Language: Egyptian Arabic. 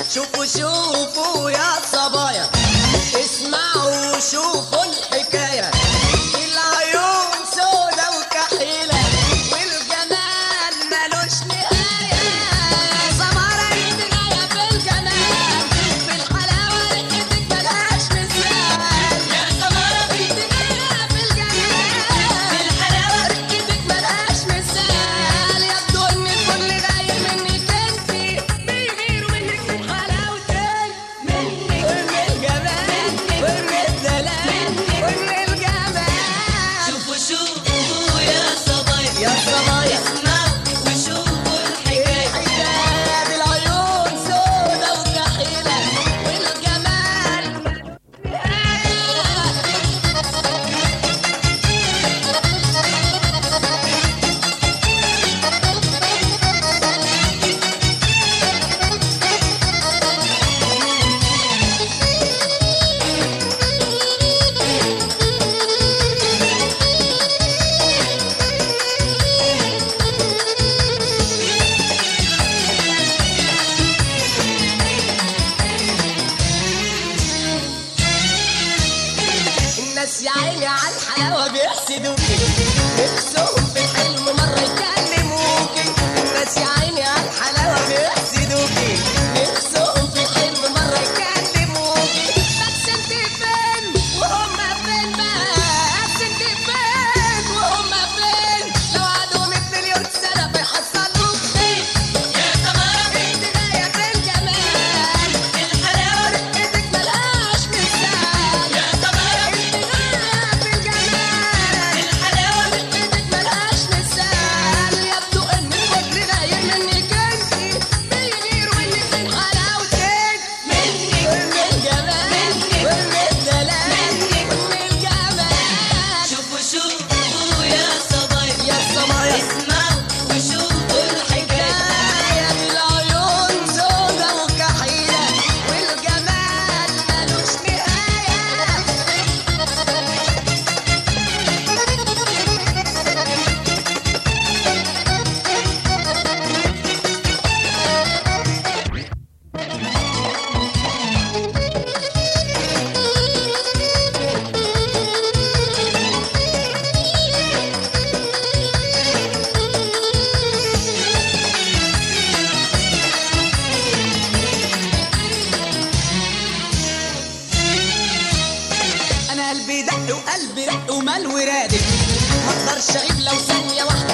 شوفوا شوفوا يا صبايا اسمعوا شوفوا الحكاية العيون سودا وكحيلة والجمال ملوش نهاية سمرة انت جاية في الجمال في الحلاوة ريحتك ملهاش مثال يا سمرة انت جاية في الجمال في الحلاوة ريحتك ملهاش مثال يبدو ان الكل غاير منك انت بيغيروا منك من حلاوتك منك ومن الجمال ومن الدلال ومن الجمال شوفوا شوفوا يا صبايا يا صبايا اسمعوا وشوفوا الحكاية حكاية العيون سودا وكحيلة والجمال الناس يا عيني على الحلاوة بيحسدوكي نفسهم في الحلم مرة يكلموكي الناس يا عيني على الحلاوة بيحسدوكي نفسهم في الحلم مرة يكلموكي بس انت فين وهم فين بس انت فين وهم فين لو قعدوا 100 مليون سنة بيحصلوك فين يا سمرة انت جاية في الجمال الحلاوة رقتك ملهاش مثال يا سمرة انت جاية في الجمال الحلاوة رقتك ملهاش مثال يبدو ان الفجر غاير منك انت بيغيروا منك من حلاوتك منك ومن الجمال ومن الدلال ومن الجمال شوفوا شوفوا يا صبايا يا الصبايا اسمعوا وشوفوا الحكاية حكاية العيون سودا وكحيلة والجمال ملوش نهاية انا قلبي دق وقلبي رق ومال ورادك ما اقدرش اغيب لو ثانيه واحده